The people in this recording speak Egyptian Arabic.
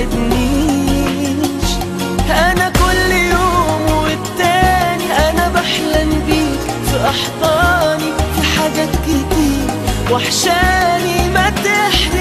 تبعدنيش انا كل يوم والتاني انا بحلم بيك في احضاني في حاجات كتير وحشاني ما تحرمنيش